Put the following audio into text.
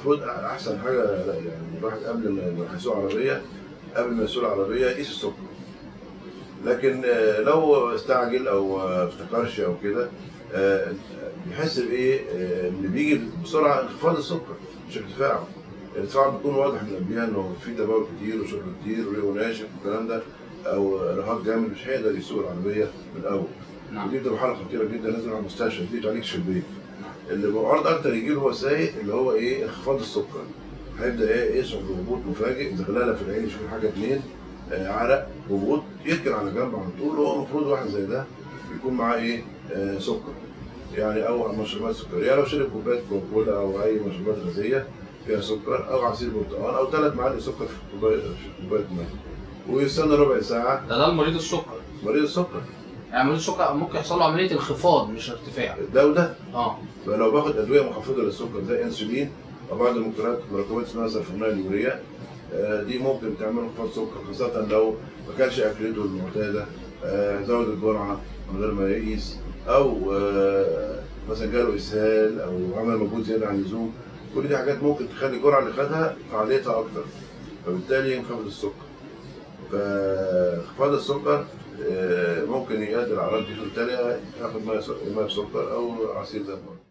المفروض احسن حاجه يعني الواحد قبل ما ما يسوق عربيه قبل ما يسوق العربيه يقيس السكر لكن آه، لو استعجل او آه، افتكرش او كده آه، بيحس بايه آه، اللي بيجي بسرعه انخفاض السكر مش ارتفاعه الارتفاع بيكون واضح من قبلها انه في تبول كتير وشرب كتير وريقه ناشف والكلام ده او ارهاق جامد مش هيقدر يسوق العربيه من الاول نعم ودي بتبقى حاله خطيره جدا لازم يروح المستشفى دي تعالجش في البيت اللي معرض اكتر يجي له هو سايق اللي هو ايه انخفاض السكر هيبدا ايه يشعر بهبوط مفاجئ زغلله في العين يشوف حاجه اتنين آه عرق هبوط يركن على جنب على طول وهو المفروض واحد زي ده يكون معاه ايه آه سكر يعني او مشروبات سكريه يعني لو شرب كوبايه كوكولا او اي مشروبات غازيه فيها سكر او عصير برتقال او ثلاث معالق سكر في كوبايه في كوبايه ميه ويستنى ربع ساعه ده ده المريض السكر مريض السكر يعني مريض السكر ممكن يحصل له عمليه انخفاض مش ارتفاع ده وده اه فلو باخد ادويه مخفضه للسكر زي انسولين او بعض المركبات مركبات اسمها سلفونيل اليوريا آه، دي ممكن تعمل انخفاض سكر خاصه لو ما كانش اكلته المعتاده آه، زود الجرعه من غير ما يقيس او آه، مثلا جاله اسهال او عمل مجهود زياده عن اللزوم كل دي حاجات ممكن تخلي الجرعه اللي خدها فعاليتها اكتر فبالتالي ينخفض السكر فانخفاض السكر آه، ممكن يؤدي الاعراض دي في التالي ياخد ميه ميه بسكر او عصير زي ما قلت.